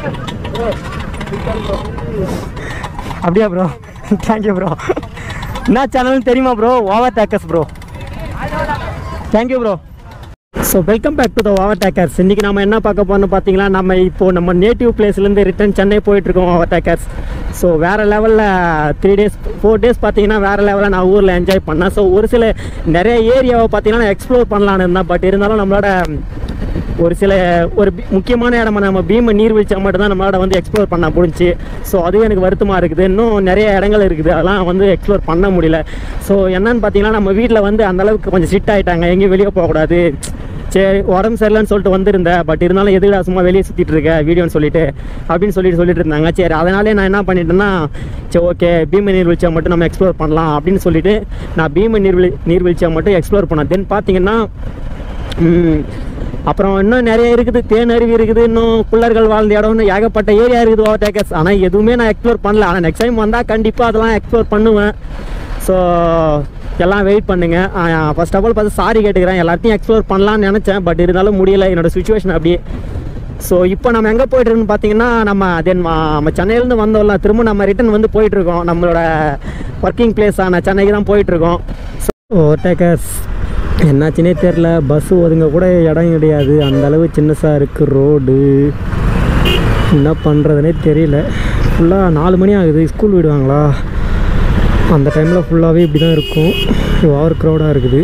அப்படியா bro thank you bro என்ன சேனல்னு தெரியுமா bro over takers bro thank you bro so welcome back to the over takers இன்றைக்கி நம்ம என்ன பார்க்க போறோம்னு பார்த்தீங்கன்னா நம்ம இப்போது நம்ம நேட்டிவ் பிளேஸ்லேருந்து ரிட்டர்ன் சென்னை போயிட்டுருக்கோம் ஓவர் டேக்கர்ஸ் ஸோ வேறு லெவலில் த்ரீ டேஸ் ஃபோர் டேஸ் பார்த்தீங்கன்னா வேறு லெவலில் நான் ஊரில் என்ஜாய் பண்ணேன் ஸோ ஒரு சில நிறைய ஏரியாவை பார்த்தீங்கன்னா நான் எக்ஸ்ப்ளோர் பண்ணலான்னு இருந்தேன் பட் இருந்தாலும் நம்மளோட ஒரு சில ஒரு பி- முக்கியமான இடமா நம்ம பீம நீர்வீழ்ச்சியை மட்டும் தான் நம்மளால வந்து எக்ஸ்ப்ளோர் பண்ண முடிஞ்சு ஸோ அதுவும் எனக்கு வருத்தமாக இருக்குது இன்னும் நிறைய இடங்கள் இருக்குது அதெல்லாம் வந்து எக்ஸ்ப்ளோர் பண்ண முடியல ஸோ என்னன்னு பார்த்தீங்கன்னா நம்ம வீட்டில் வந்து அந்த அளவுக்கு கொஞ்சம் ஸ்ட்ரிக்ட் ஆகிட்டாங்க எங்கேயும் வெளியே போகக்கூடாது சரி உடம்பு சரியில்லைன்னு சொல்லிட்டு வந்திருந்தேன் பட் இருந்தாலும் எதுடா சும்மா வெளியே சுற்றிட்டு இருக்க வீடியோன்னு சொல்லிட்டு அப்படின்னு சொல்லிட்டு சொல்லிட்டு இருந்தாங்க சரி அதனாலே நான் என்ன பண்ணிட்டேன்னா சரி ஓகே பீம நீர்வீழ்ச்சியை மட்டும் நம்ம எக்ஸ்ப்ளோர் பண்ணலாம் அப்படின்னு சொல்லிட்டு நான் பீம நீர்வீழ் நீர்வீழ்ச்சியை மட்டும் எக்ஸ்ப்ளோர் பண்ணேன் தென் பார்த்தீங்கன்னா ம், அப்புறம் இன்னும் நிறைய இருக்குது தேன் அருவி இருக்குது இன்னும் புள்ளர்கள் வாழ்ந்த இடம் இன்னும் ஏகப்பட்ட ஏரியா இருக்குது ஓவர் டேக்கர்ஸ் ஆனால் எதுவுமே நான் எக்ஸ்ப்ளோர் பண்ணல ஆனால் நெக்ஸ்ட் டைம் வந்தால் கண்டிப்பாக அதெல்லாம் எக்ஸ்ப்ளோர் பண்ணுவேன் ஸோ எல்லாம் வெயிட் பண்ணுங்க ஃபர்ஸ்ட் ஆஃப் ஆல் பார்த்து சாரி கேட்டுக்கிறேன் எல்லாத்தையும் எக்ஸ்ப்ளோர் பண்ணலாம்னு நினச்சேன் பட் இருந்தாலும் முடியல என்னோட சுச்சுவேஷன் அப்படியே ஸோ இப்போ நம்ம எங்கே போயிட்டுருக்குன்னு பார்த்தீங்கன்னா நம்ம தென் நம்ம சென்னையிலேருந்து வந்தோம்ல திரும்ப நம்ம ரிட்டன் வந்து போயிட்டுருக்கோம் நம்மளோட ஒர்க்கிங் பிளேஸான சென்னைக்கு தான் போயிட்டுருக்கோம் ஸோ ஓவர்டேக்கர்ஸ் என்னாச்சுனே தெரில பஸ்ஸு ஒதுங்க கூட இடம் கிடையாது அந்த அளவு சின்னசாக இருக்குது ரோடு என்ன பண்ணுறதுனே தெரியல ஃபுல்லாக நாலு மணி ஆகுது ஸ்கூல் விடுவாங்களா அந்த டைமில் ஃபுல்லாகவே இப்படி தான் இருக்கும் ஓவர் க்ரௌடாக இருக்குது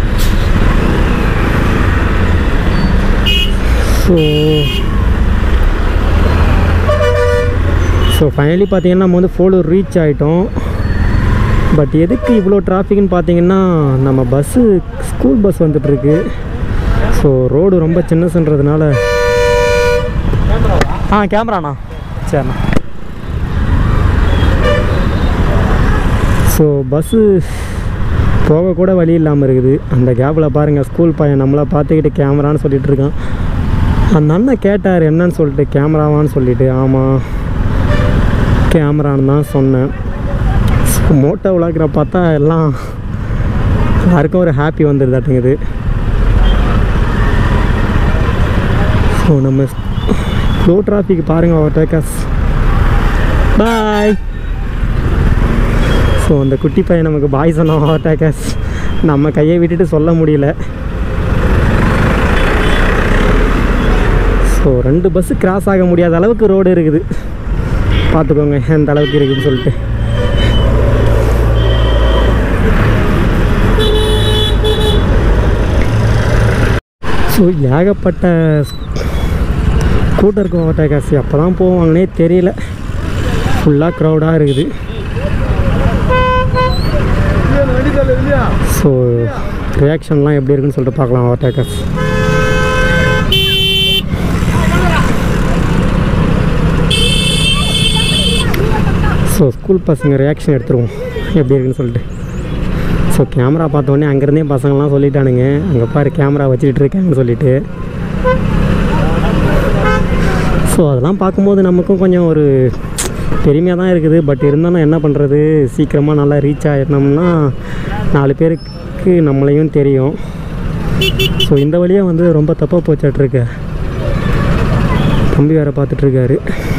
ஸோ ஸோ ஃபைனலி பார்த்தீங்கன்னா நம்ம வந்து ஃபோலூர் ரீச் ஆகிட்டோம் பட் எதுக்கு இவ்வளோ டிராஃபிக்னு பார்த்தீங்கன்னா நம்ம பஸ்ஸு ஸ்கூல் பஸ் வந்துட்டுருக்கு ஸோ ரோடு ரொம்ப சின்னசுன்றதுனால ஆ கேமராண்ணா சரிண்ணா ஸோ பஸ்ஸு போக கூட வழி இல்லாமல் இருக்குது அந்த கேப்பில் பாருங்கள் ஸ்கூல் பையன் நம்மளை பார்த்துக்கிட்டு கேமரான்னு சொல்லிட்டு இருக்கான் அந்த அண்ணன் கேட்டார் என்னன்னு சொல்லிட்டு கேமராவான்னு சொல்லிட்டு ஆமாம் கேமரான்னு தான் சொன்னேன் ஸோ மோட்டோ விளாக்கிற பார்த்தா எல்லாம் எல்லாருக்கும் ஒரு ஹாப்பி வந்துடுதாட்டுங்குது ஸோ நம்ம ஸ்லோ டிராஃபிக் பாருங்கள் அவர் டேக்கஸ் பாய் ஸோ அந்த குட்டி பையன் நமக்கு பாய் சொன்னோம் அவர் டேக்கஸ் நம்ம கையை விட்டுட்டு சொல்ல முடியல ஸோ ரெண்டு பஸ்ஸு கிராஸ் ஆக முடியாத அளவுக்கு ரோடு இருக்குது பார்த்துக்கோங்க எந்த அளவுக்கு இருக்குதுன்னு சொல்லிட்டு ஸோ ஏகப்பட்ட கூட்டம் இருக்கும் ஓட்டா காசு அப்போ தான் போவாங்கன்னே தெரியல ஃபுல்லாக க்ரௌடாக இருக்குது ஸோ ரியாக்ஷன்லாம் எப்படி இருக்குன்னு சொல்லிட்டு பார்க்கலாம் ஓட்டா காசு ஸோ ஸ்கூல் பசங்க ரியாக்ஷன் எடுத்துருவோம் எப்படி இருக்குன்னு சொல்லிட்டு ஸோ கேமரா பார்த்தோன்னே அங்கேருந்தே பசங்கள்லாம் சொல்லிட்டானுங்க அங்கே பாரு கேமரா வச்சுக்கிட்டு இருக்காங்கன்னு சொல்லிட்டு ஸோ அதெல்லாம் பார்க்கும்போது நமக்கும் கொஞ்சம் ஒரு பெருமையாக தான் இருக்குது பட் இருந்தாலும் என்ன பண்ணுறது சீக்கிரமாக நல்லா ரீச் ஆகிடணும்னா நாலு பேருக்கு நம்மளையும் தெரியும் ஸோ இந்த வழியாக வந்து ரொம்ப தப்பாக போச்சாட்ருக்கு தம்பி வேறு பார்த்துட்ருக்காரு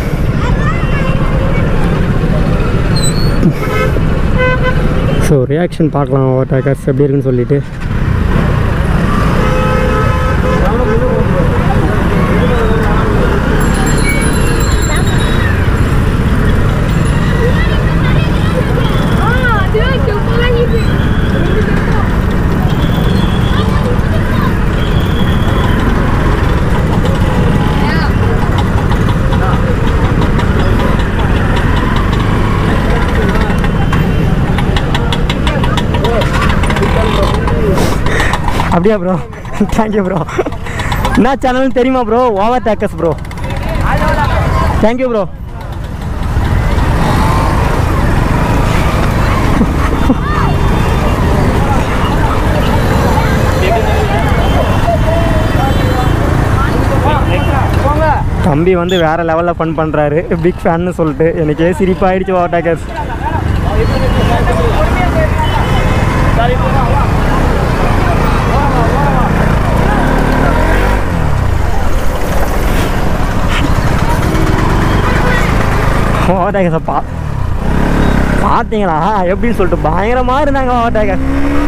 ஸோ ரியாக்ஷன் பார்க்கலாம் ஓட்டாக்கர்ஸ் எப்படி இருக்குன்னு சொல்லிட்டு Oh, dia jumpa lagi. அப்படியா ப்ரோ தேங்க்யூ ப்ரோ என்ன சேனல்னு தெரியுமா bro over takers bro thank you bro தம்பி வந்து வேற லெவலில் ஃபன் பண்ணுறாரு பிக் ஃபேன்னு சொல்லிட்டு எனக்கே சிரிப்பாயிடுச்சு ஓவர் டேக்கர்ஸ் ஓவர்டேக்கர்ஸை பா பார்த்தீங்களா எப்படின்னு சொல்லிட்டு பயங்கரமாக இருந்தாங்க ஓவர்டேக்கர்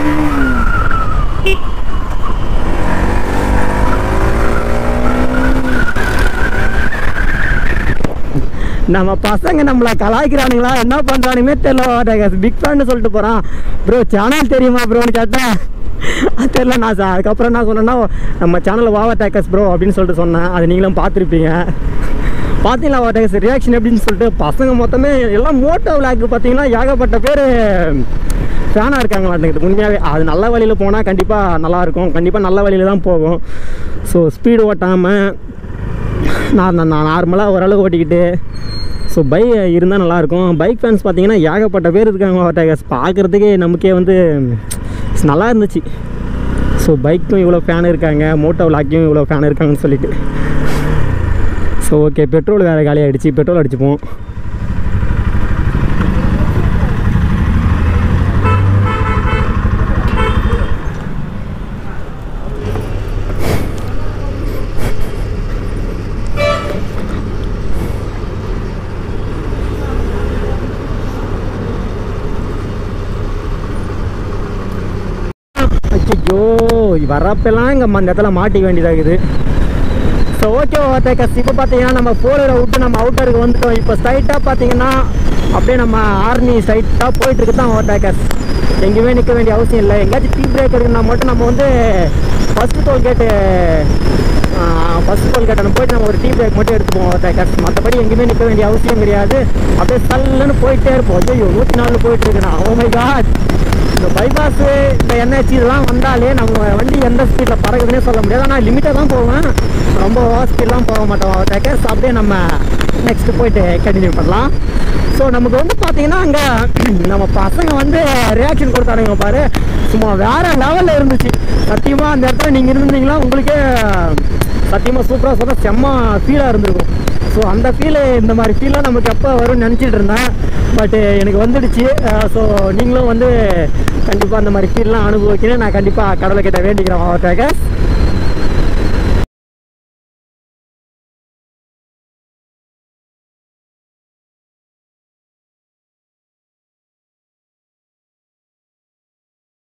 நம்ம பசங்க நம்மளை கலாய்க்கிறானுங்களா என்ன பண்ணுறானுமே தெரியல பிக் ஃபேன்னு சொல்லிட்டு போகிறான் ப்ரோ சேனல் தெரியுமா ப்ரோன்னு கேட்டேன் அது தெரியல நான் சா- அதுக்கப்புறம் என்ன சொன்னேன்னா நம்ம சேனலில் வாவா டேக்கர்ஸ் ப்ரோ அப்படின்னு சொல்லிட்டு சொன்னேன் அது நீங்களும் பார்த்துருப்பீங்க பார்த்தீங்களா வாவா டேக்கர்ஸ் ரியாக்ஷன் எப்படின்னு சொல்லிட்டு பசங்க மொத்தமே எல்லாம் மோட்டோ விளாக்கு பார்த்தீங்கன்னா ஏகப்பட்ட பேர் ஃபேனாக இருக்காங்களாட்டுங்குது உண்மையாகவே அது நல்ல வழியில் போனால் கண்டிப்பாக நல்லாயிருக்கும் கண்டிப்பாக நல்ல வழியில் தான் போகும் ஸோ ஸ்பீடு ஓட்டாமல் நான் நான் நான் நார்மலாக ஓரளவு ஓட்டிக்கிட்டு ஸோ பை இருந்தால் நல்லாயிருக்கும் பைக் ஃபேன்ஸ் பார்த்தீங்கன்னா ஏகப்பட்ட பேர் இருக்காங்க ஓட்டேகஸ் பார்க்குறதுக்கே நமக்கே வந்து நல்லா இருந்துச்சு ஸோ பைக்கும் இவ்வளோ ஃபேன் இருக்காங்க மோட்டோ விளாக்கையும் இவ்வளோ ஃபேன் இருக்காங்கன்னு சொல்லிட்டு ஸோ ஓகே பெட்ரோல் வேறு காலி ஆகிடுச்சு பெட்ரோல் அடிச்சுப்போம் ஐயோ வரப்பெல்லாம் இங்கே அந்த இடத்துல மாட்டிக்க வேண்டியதாகுது ஸோ ஓகே ஓட்டேக்கஸ் இப்போ பார்த்தீங்கன்னா நம்ம ஃபோரில் விட்டு நம்ம அவுட்டருக்கு வந்துட்டோம் இப்போ ஸ்ட்ரைட்டாக பார்த்தீங்கன்னா அப்படியே நம்ம ஆர்மி ஸ்ட்ரைட்டாக போயிட்டு இருக்கு தான் ஓட்டேக்கஸ் எங்கேயுமே நிற்க வேண்டிய அவசியம் இல்லை எங்கேயாச்சும் டீ பிரேக் இருக்குன்னா மட்டும் நம்ம வந்து first toll gate first toll கேட்டை போயிட்டு நம்ம ஒரு டீ பிரேக் மட்டும் எடுத்துப்போம் ஓட்டேக்கஸ் மற்றபடி எங்கேயுமே நிற்க வேண்டிய அவசியம் கிடையாது அப்படியே சல்லுன்னு போயிட்டே இருப்போம் ஐயோ நூற்றி நாலு போயிட்டு இருக்குண்ணா ஓ மை காட் இந்த பைபாஸு இந்த என்ஹெச் இதெல்லாம் வந்தாலே நம்ம வண்டி எந்த ஸ்பீடில் பறக்குதுன்னே சொல்ல முடியாது ஆனால் லிமிட்டாக தான் போவேன் ரொம்ப ஸ்பீட்லாம் போக மாட்டோம் டேக்கர்ஸ் அப்படியே நம்ம நெக்ஸ்ட்டு போயிட்டு கண்டினியூ பண்ணலாம் ஸோ நமக்கு வந்து பார்த்தீங்கன்னா அங்கே நம்ம பசங்க வந்து ரியாக்ஷன் கொடுத்தானுங்க பாரு சும்மா வேற லெவலில் இருந்துச்சு சத்தியமாக அந்த இடத்துல நீங்கள் இருந்திருந்தீங்களா உங்களுக்கே சத்தியமாக சூப்பராக சொல்ல செம்ம ஃபீலாக இருந்திருக்கும் ஸோ அந்த ஃபீலு இந்த மாதிரி ஃபீலாம் நமக்கு எப்போ வரும்னு நினச்சிட்டு இருந்தேன் பட்டு எனக்கு வந்துடுச்சு ஸோ நீங்களும் வந்து கண்டிப்பாக அந்த மாதிரி ஃபீல்லாம் அனுபவிக்கணும் நான் கண்டிப்பாக கடவுளை கிட்ட வேண்டிக்கிறேன் அவர்கிட்ட